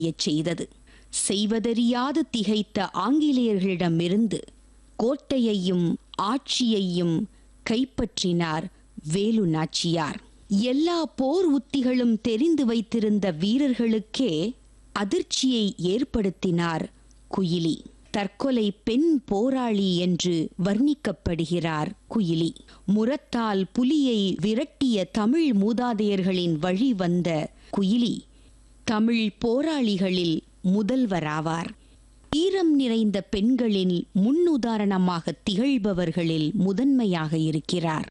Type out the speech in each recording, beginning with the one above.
H செய்தது செய்வதறியாது திகைத்த ஆங்கிலேயர்களிடமிருந்து கோட்டையையும் ஆட்சியையும் கைப்பற்றினார் வேலு நாச்சியார் எல்லா போர் உத்திகளும் தெரிந்து வைத்திருந்த வீரர்களுக்கே அதிர்ச்சியை ஏற்படுத்தினார் குயிலி தற்கொலை பெண் போராளி என்று வர்ணிக்கப்படுகிறார் குயிலி முரத்தால் புலியை விரட்டிய தமிழ் மூதாதையர்களின் வழி வந்த குயிலி தமிழ் போராளிகளில் முதல்வராவார் வீரம் நிறைந்த பெண்களின் முன்னுதாரணமாக திகழ்பவர்களில் முதன்மையாக இருக்கிறார்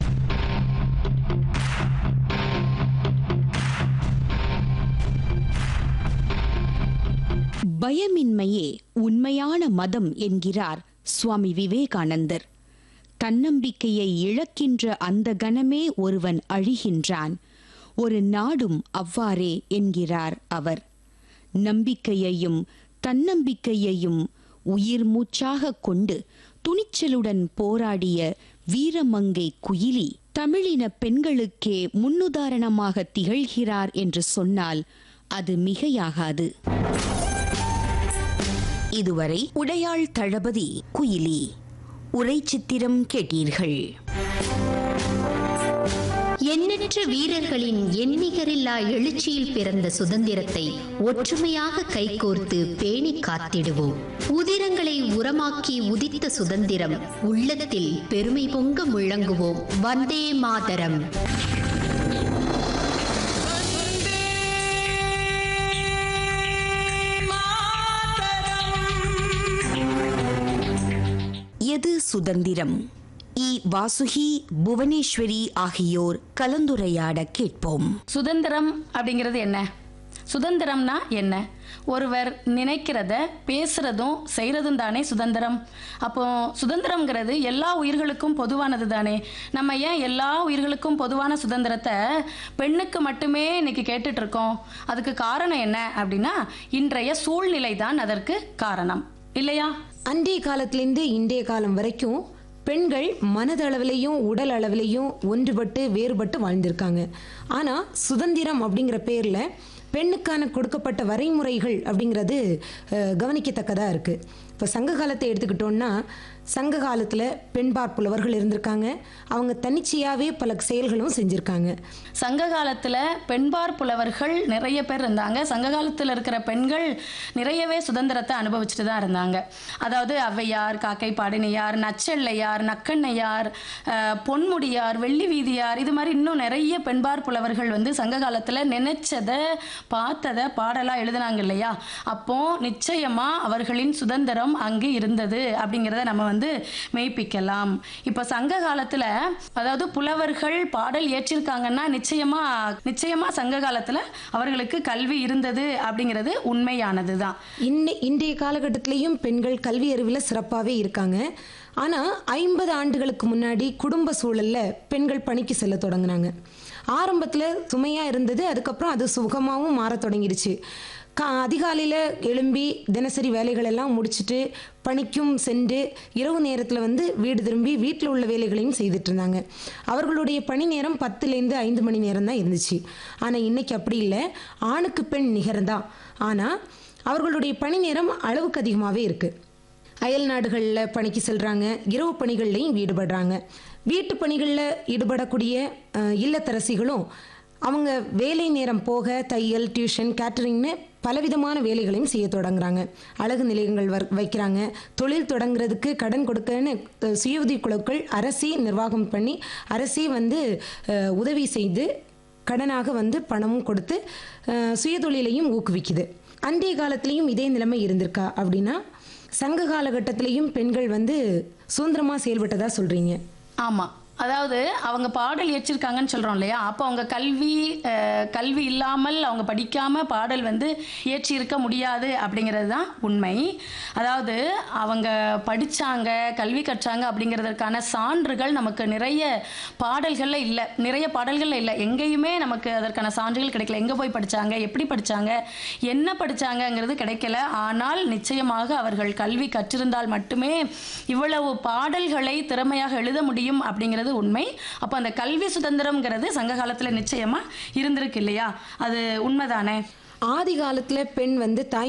பயமின்மையே உண்மையான மதம் என்கிறார் சுவாமி விவேகானந்தர் தன்னம்பிக்கையை இழக்கின்ற அந்த கணமே ஒருவன் அழிகின்றான் ஒரு நாடும் அவ்வாறே என்கிறார் அவர் நம்பிக்கையையும் தன்னம்பிக்கையையும் உயிர் மூச்சாக கொண்டு துணிச்சலுடன் போராடிய வீரமங்கை குயிலி தமிழின பெண்களுக்கே முன்னுதாரணமாக திகழ்கிறார் என்று சொன்னால் அது மிகையாகாது இதுவரை உடையாள் தளபதி குயிலி உரை சித்திரம் கேட்டீர்கள் எண்ணற்ற வீரர்களின் எண்ணிகரில்லா எழுச்சியில் பிறந்த சுதந்திரத்தை ஒற்றுமையாக கைகோர்த்து பேணி காத்திடுவோம் உதிரங்களை உரமாக்கி உதித்த சுதந்திரம் உள்ளத்தில் பெருமை பொங்க முழங்குவோம் வந்தே மாதரம் எது சுதந்திரம் இ வாசுகி புவனேஸ்வரி ஆகியோர் கலந்துரையாட கேட்போம் சுதந்திரம் அப்படிங்கிறது என்ன சுதந்திரம்னா என்ன ஒருவர் நினைக்கிறத பேசுறதும் செய்கிறதும் தானே சுதந்திரம் அப்போ சுதந்திரம்ங்கிறது எல்லா உயிர்களுக்கும் பொதுவானது தானே நம்ம ஏன் எல்லா உயிர்களுக்கும் பொதுவான சுதந்திரத்தை பெண்ணுக்கு மட்டுமே இன்னைக்கு கேட்டுட்டு இருக்கோம் அதுக்கு காரணம் என்ன அப்படின்னா இன்றைய சூழ்நிலை தான் அதற்கு காரணம் இல்லையா அன்றைய காலத்திலேருந்து இன்றைய காலம் வரைக்கும் பெண்கள் மனதளவிலையும் உடல் அளவிலையும் ஒன்றுபட்டு வேறுபட்டு வாழ்ந்திருக்காங்க ஆனால் சுதந்திரம் அப்படிங்கிற பேரில் பெண்ணுக்கான கொடுக்கப்பட்ட வரைமுறைகள் அப்படிங்கிறது அஹ், கவனிக்கத்தக்கதாக இருக்குது இப்போ சங்க காலத்தை எடுத்துக்கிட்டோம்னா சங்க காலத்தில் பெண்பார் புலவர்கள் இருந்திருக்காங்க அவங்க தன்னிச்சையாகவே பல செயல்களும் செஞ்சுருக்காங்க சங்க காலத்தில் பெண்பார் புலவர்கள் நிறைய பேர் இருந்தாங்க சங்க காலத்தில் இருக்கிற பெண்கள் நிறையவே சுதந்திரத்தை அனுபவிச்சுட்டு தான் இருந்தாங்க அதாவது ஔவையார் காக்கை பாடினியார் நச்செல்லையார் நக்கண்ணையார் அஹ், பொன்முடியார் வெள்ளி வீதியார் இது மாதிரி இன்னும் நிறைய பெண்பார் புலவர்கள் வந்து சங்க காலத்தில் நினைச்சதை பார்த்ததை பாடலாக எழுதுனாங்க இல்லையா அப்போ நிச்சயமா அவர்களின் சுதந்திரம் அங்கு இருந்தது அப்படிங்கிறத நம்ம வந்து மெய்ப்பிக்கலாம் இப்போ சங்க காலத்துல அதாவது புலவர்கள் பாடல் ஏற்றிருக்காங்கன்னா நிச்சயமா நிச்சயமா சங்க காலத்துல அவர்களுக்கு கல்வி இருந்தது அப்படிங்கிறது உண்மையானது தான் இன்னை இன்றைய காலகட்டத்திலையும் பெண்கள் கல்வி அறிவில் சிறப்பாகவே இருக்காங்க ஆனால் ஐம்பது ஆண்டுகளுக்கு முன்னாடி குடும்ப சூழலில் பெண்கள் பணிக்கு செல்ல தொடங்கினாங்க ஆரம்பத்தில் சுமையாக இருந்தது அதுக்கப்புறம் அது சுகமாகவும் மாறத் தொடங்கிடுச்சு கா அதிகாலையில் எழும்பி தினசரி வேலைகள் எல்லாம் முடிச்சுட்டு பணிக்கும் சென்று இரவு நேரத்தில் வந்து வீடு திரும்பி வீட்டில் உள்ள வேலைகளையும் செய்துட்டு இருந்தாங்க அவர்களுடைய பணி நேரம் பத்துலேருந்து ஐந்து மணி நேரம் தான் இருந்துச்சு ஆனால் இன்னைக்கு அப்படி இல்லை ஆணுக்கு பெண் நிகர்தான் ஆனால் அவர்களுடைய பணி நேரம் அளவுக்கு அதிகமாகவே இருக்குது அயல் நாடுகளில் பணிக்கு செல்கிறாங்க இரவு பணிகள்லையும் ஈடுபடுறாங்க வீட்டு பணிகளில் ஈடுபடக்கூடிய அஹ், இல்லத்தரசிகளும் அவங்க வேலை நேரம் போக தையல் டியூஷன் கேட்டரிங்னு பலவிதமான வேலைகளையும் செய்ய தொடங்குறாங்க அழகு நிலையங்கள் வர் வைக்கிறாங்க தொழில் தொடங்குறதுக்கு கடன் கொடுக்கன்னு அஹ், சுய உதவிக் குழுக்கள் அரசே நிர்வாகம் பண்ணி அரசே வந்து அஹ், உதவி செய்து கடனாக வந்து பணமும் கொடுத்து அஹ், சுயதொழிலையும் ஊக்குவிக்குது அன்றைய காலத்திலையும் இதே நிலைமை இருந்திருக்கா அப்படின்னா சங்க காலகட்டத்திலையும் பெண்கள் வந்து சுதந்திரமாக செயல்பட்டதா சொல்கிறீங்க ஆமா அதாவது அவங்க பாடல் ஏற்றிருக்காங்கன்னு சொல்றோம் இல்லையா அப்போ அவங்க கல்வி அஹ், கல்வி இல்லாமல் அவங்க படிக்காம பாடல் வந்து ஏற்றி இருக்க முடியாது அப்படிங்கிறது தான் உண்மை அதாவது அவங்க படிச்சாங்க கல்வி கற்றாங்க அப்படிங்கிறதுக்கான சான்றுகள் நமக்கு நிறைய பாடல்கள்ல இல்லை நிறைய பாடல்கள்ல இல்லை எங்கேயுமே நமக்கு அதற்கான சான்றுகள் கிடைக்கல எங்க போய் படிச்சாங்க எப்படி படிச்சாங்க என்ன படிச்சாங்கங்கிறது கிடைக்கல ஆனால் நிச்சயமாக அவர்கள் கல்வி கற்றிருந்தால் மட்டுமே இவ்வளவு பாடல்களை திறமையாக எழுத முடியும் அப்படிங்கிறது உண்மை அப்போ அந்த கல்வி சுதந்திரம்ங்கிறது சங்க காலத்துல நிச்சயமா இருந்திருக்கு இல்லையா அது உண்மைதானே ஆதி காலத்துல பெண் வந்து தாய்